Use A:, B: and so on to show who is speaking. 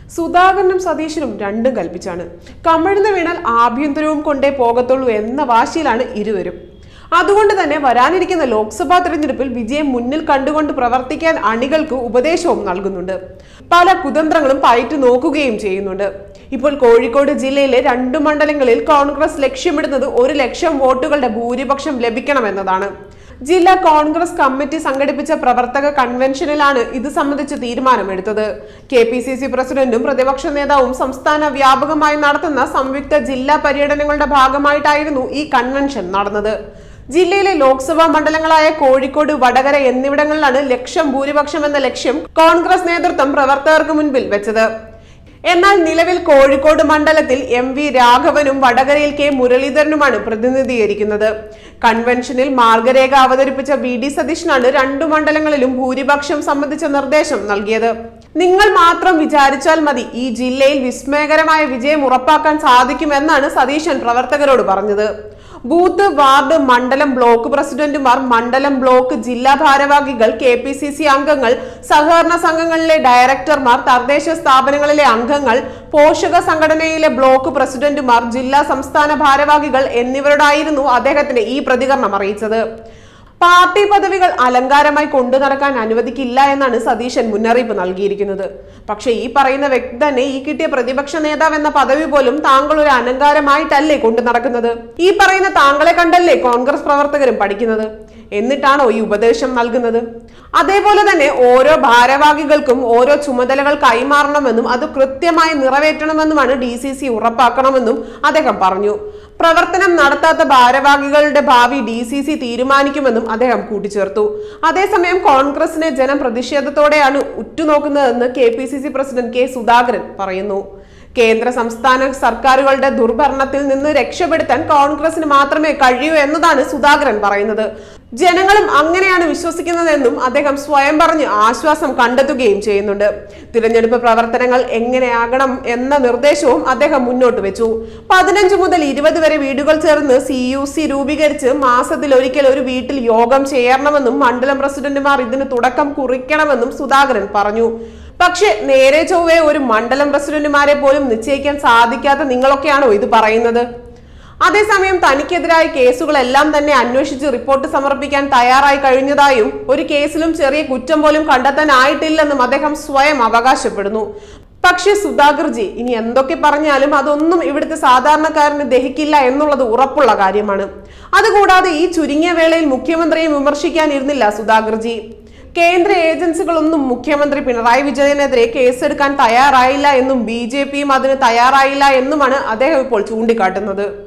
A: സുധാകരനും സതീശനും രണ്ടും കൽപ്പിച്ചാണ് കമിഴ്ന്ന് വീണാൽ ആഭ്യന്തരവും കൊണ്ടേ പോകത്തുള്ളൂ എന്ന വാശിയിലാണ് ഇരുവരും അതുകൊണ്ട് തന്നെ വരാനിരിക്കുന്ന ലോക്സഭാ തെരഞ്ഞെടുപ്പിൽ വിജയം മുന്നിൽ കണ്ടുകൊണ്ട് പ്രവർത്തിക്കാൻ അണികൾക്ക് ഉപദേശവും നൽകുന്നുണ്ട് പല കുതന്ത്രങ്ങളും പയറ്റു നോക്കുകയും ചെയ്യുന്നുണ്ട് ഇപ്പോൾ കോഴിക്കോട് ജില്ലയിലെ രണ്ടു മണ്ഡലങ്ങളിൽ കോൺഗ്രസ് ലക്ഷ്യമിടുന്നത് ഒരു ലക്ഷം വോട്ടുകളുടെ ഭൂരിപക്ഷം ലഭിക്കണമെന്നതാണ് ജില്ലാ കോൺഗ്രസ് കമ്മിറ്റി സംഘടിപ്പിച്ച പ്രവർത്തക കൺവെൻഷനിലാണ് ഇത് സംബന്ധിച്ച് തീരുമാനമെടുത്തത് കെ പി സി സി പ്രസിഡന്റും പ്രതിപക്ഷ നേതാവും സംസ്ഥാന വ്യാപകമായി നടത്തുന്ന സംയുക്ത ജില്ലാ പര്യടനങ്ങളുടെ ഭാഗമായിട്ടായിരുന്നു ഈ കൺവെൻഷൻ നടന്നത് ജില്ലയിലെ ലോക്സഭാ മണ്ഡലങ്ങളായ കോഴിക്കോട് വടകര എന്നിവിടങ്ങളിലാണ് ലക്ഷം ഭൂരിപക്ഷം എന്ന ലക്ഷ്യം കോൺഗ്രസ് നേതൃത്വം പ്രവർത്തകർക്ക് മുൻപിൽ വെച്ചത് എന്നാൽ നിലവിൽ കോഴിക്കോട് മണ്ഡലത്തിൽ എം വി രാഘവനും വടകരയിൽ കെ മുരളീധരനുമാണ് പ്രതിനിധീകരിക്കുന്നത് കൺവെൻഷനിൽ മാർഗരേഖ അവതരിപ്പിച്ച വി ഡി സതീശനാണ് രണ്ടു മണ്ഡലങ്ങളിലും ഭൂരിപക്ഷം സംബന്ധിച്ച നിർദ്ദേശം നൽകിയത് നിങ്ങൾ മാത്രം വിചാരിച്ചാൽ മതി ഈ ജില്ലയിൽ വിസ്മയകരമായ വിജയം ഉറപ്പാക്കാൻ സാധിക്കുമെന്നാണ് സതീശൻ പ്രവർത്തകരോട് പറഞ്ഞത് ബൂത്ത് വാർഡ് മണ്ഡലം ബ്ലോക്ക് പ്രസിഡന്റുമാർ മണ്ഡലം ബ്ലോക്ക് ജില്ലാ ഭാരവാഹികൾ കെ പി സി സി അംഗങ്ങൾ സഹകരണ സംഘങ്ങളിലെ ഡയറക്ടർമാർ തദ്ദേശ സ്ഥാപനങ്ങളിലെ അംഗങ്ങൾ പോഷക സംഘടനയിലെ ബ്ലോക്ക് പ്രസിഡന്റുമാർ ജില്ലാ സംസ്ഥാന ഭാരവാഹികൾ എന്നിവരോടായിരുന്നു അദ്ദേഹത്തിന് ഈ പ്രതികരണം അറിയിച്ചത് പാർട്ടി പദവികൾ അലങ്കാരമായി കൊണ്ടു നടക്കാൻ അനുവദിക്കില്ല എന്നാണ് സതീശൻ മുന്നറിയിപ്പ് നൽകിയിരിക്കുന്നത് പക്ഷെ ഈ പറയുന്ന വ്യക്തി തന്നെ ഈ കിട്ടിയ പ്രതിപക്ഷ നേതാവ് എന്ന പദവി പോലും താങ്കൾ ഒരു അലങ്കാരമായിട്ടല്ലേ കൊണ്ടു നടക്കുന്നത് ഈ പറയുന്ന താങ്കളെ കണ്ടല്ലേ കോൺഗ്രസ് പ്രവർത്തകരും പഠിക്കുന്നത് എന്നിട്ടാണോ ഈ ഉപദേശം നൽകുന്നത് അതേപോലെ തന്നെ ഓരോ ഭാരവാഹികൾക്കും ഓരോ ചുമതലകൾ കൈമാറണമെന്നും അത് കൃത്യമായി നിറവേറ്റണമെന്നുമാണ് ഡി സി സി ഉറപ്പാക്കണമെന്നും അദ്ദേഹം പറഞ്ഞു പ്രവർത്തനം നടത്താത്ത ഭാരവാഹികളുടെ ഭാവി ഡി സി സി തീരുമാനിക്കുമെന്നും അദ്ദേഹം കൂട്ടിച്ചേർത്തു അതേസമയം കോൺഗ്രസിനെ ജനം പ്രതിഷേധത്തോടെയാണ് ഉറ്റുനോക്കുന്നതെന്ന് K P C C president K Sudhakaran പറയുന്നു കേന്ദ്ര സംസ്ഥാന സർക്കാരുകളുടെ ദുർഭരണത്തിൽ നിന്ന് രക്ഷപ്പെടുത്താൻ കോൺഗ്രസിന് മാത്രമേ കഴിയൂ എന്നതാണ് സുധാകരൻ പറയുന്നത് ജനങ്ങളും അങ്ങനെയാണ് വിശ്വസിക്കുന്നതെന്നും അദ്ദേഹം സ്വയം പറഞ്ഞ് ആശ്വാസം കണ്ടെത്തുകയും ചെയ്യുന്നുണ്ട് തിരഞ്ഞെടുപ്പ് പ്രവർത്തനങ്ങൾ എങ്ങനെയാകണം എന്ന നിർദ്ദേശവും അദ്ദേഹം മുന്നോട്ട് വെച്ചു പതിനഞ്ച് മുതൽ ഇരുപത് വരെ വീടുകൾ ചേർന്ന് സി യു സി രൂപീകരിച്ച് മാസത്തിൽ ഒരിക്കൽ ഒരു വീട്ടിൽ യോഗം ചേരണമെന്നും മണ്ഡലം പ്രസിഡന്റുമാർ ഇതിന് തുടക്കം കുറിക്കണമെന്നും സുധാകരൻ പറഞ്ഞു പക്ഷെ നേരെ ചൊവ്വേ ഒരു മണ്ഡലം പ്രസിഡന്റുമാരെ പോലും നിശ്ചയിക്കാൻ സാധിക്കാത്ത നിങ്ങളൊക്കെയാണോ ഇത് പറയുന്നത് അതേസമയം തനിക്കെതിരായ കേസുകളെല്ലാം തന്നെ അന്വേഷിച്ച് റിപ്പോർട്ട് സമർപ്പിക്കാൻ തയ്യാറായി കഴിഞ്ഞതായും ഒരു കേസിലും ചെറിയ കുറ്റം പോലും കണ്ടെത്താനായിട്ടില്ലെന്നും അദ്ദേഹം സ്വയം അവകാശപ്പെടുന്നു പക്ഷേ സുധാകർജി ഇനി എന്തൊക്കെ പറഞ്ഞാലും അതൊന്നും ഇവിടുത്തെ സാധാരണക്കാരന് ദഹിക്കില്ല എന്നുള്ളത് ഉറപ്പുള്ള കാര്യമാണ് അതുകൂടാതെ ഈ ചുരുങ്ങിയ വേളയിൽ മുഖ്യമന്ത്രിയെ വിമർശിക്കാനിരുന്നില്ല സുധാകർജി കേന്ദ്ര ഏജൻസികളൊന്നും മുഖ്യമന്ത്രി പിണറായി വിജയനെതിരെ കേസെടുക്കാൻ തയ്യാറായില്ല എന്നും ബി ജെ പിയും അതിന് തയ്യാറായില്ല എന്നുമാണ് അദ്ദേഹം ഇപ്പോൾ ചൂണ്ടിക്കാട്ടുന്നത്